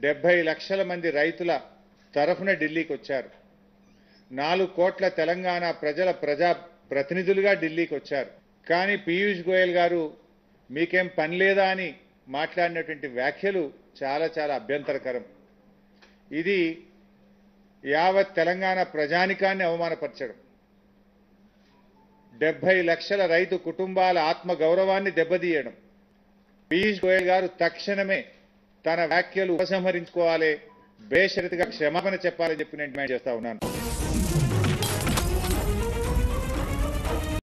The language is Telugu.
డెబ్బై లక్షల మంది రైతుల తరఫున ఢిల్లీకి వచ్చారు నాలుగు కోట్ల తెలంగాణ ప్రజల ప్రజా ప్రతినిధులుగా ఢిల్లీకి వచ్చారు కానీ పీయూష్ గోయల్ గారు మీకేం పని లేదా అని మాట్లాడినటువంటి వ్యాఖ్యలు చాలా చాలా అభ్యంతరకరం ఇది యావత్ తెలంగాణ ప్రజానికాన్ని అవమానపరచడం డెబ్బై లక్షల రైతు కుటుంబాల ఆత్మ గౌరవాన్ని దెబ్బతీయడం పీయూష్ గోయల్ గారు తక్షణమే తన వ్యాఖ్యలు ఉపసంహరించుకోవాలి బేషరతుగా క్షమాపణ చెప్పాలని చెప్పి నేను డిమాండ్ చేస్తా ఉన్నాను